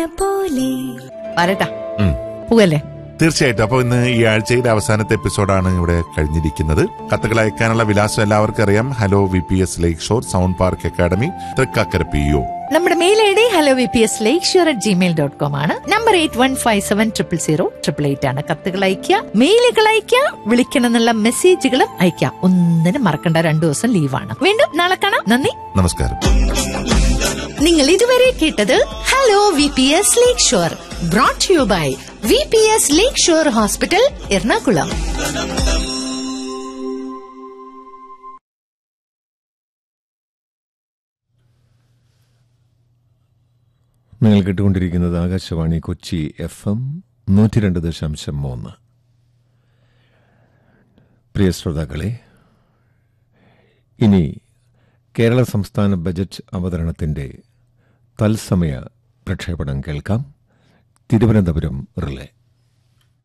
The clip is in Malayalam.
പോലെ വരട്ടാ ഉം. പോകല്ലേ തീർച്ചയായിട്ടും അപ്പോൾ ഇന്ന് ഈ ആഴ്ചയുടെ അവസാനത്തെ എപ്പിസോഡാണ് ഇവിടെ കഴിഞ്ഞിരിക്കുന്നത് കത്തുകൾ അയക്കാനുള്ള വിലാസം എല്ലാവർക്കും അറിയാം hello V P S lake shore sound park academy Thrikkakara P O നമ്മുടെ mail I D hello V P S lake shore at Gmail dot com ആണ് number eight one five seven triple zero triple eight ആണ് കത്തുകൾ അയക്കുക മെയിലുകൾ അയക്കുക വിളിക്കണം എന്നുള്ള മെസ്സേജുകളും അയക്കാം ഒന്നിനും മറക്കണ്ട രണ്ടു ദിവസം ലീവാണ് വീണ്ടും നാളെ കാണാം നന്ദി നമസ്കാരം നിങ്ങൾ ഇതുവരെ കേട്ടത് hello V P S lake shore brought you by V P S lake shore hospital Ernakulam നിങ്ങൾ കേട്ടുകൊണ്ടിരിക്കുന്നത് ആകാശവാണി കൊച്ചി എഫ് എം നൂറ്റി രണ്ട് ദശാംശം മൂന്ന് പ്രിയ ശ്രോതാക്കളെ ഇനി കേരള സംസ്ഥാന ബജറ്റ് അവതരണത്തിന്റെ തത്സമയ പ്രക്ഷേപണം കേൾക്കാം തിരുവനന്തപുരം റിലേ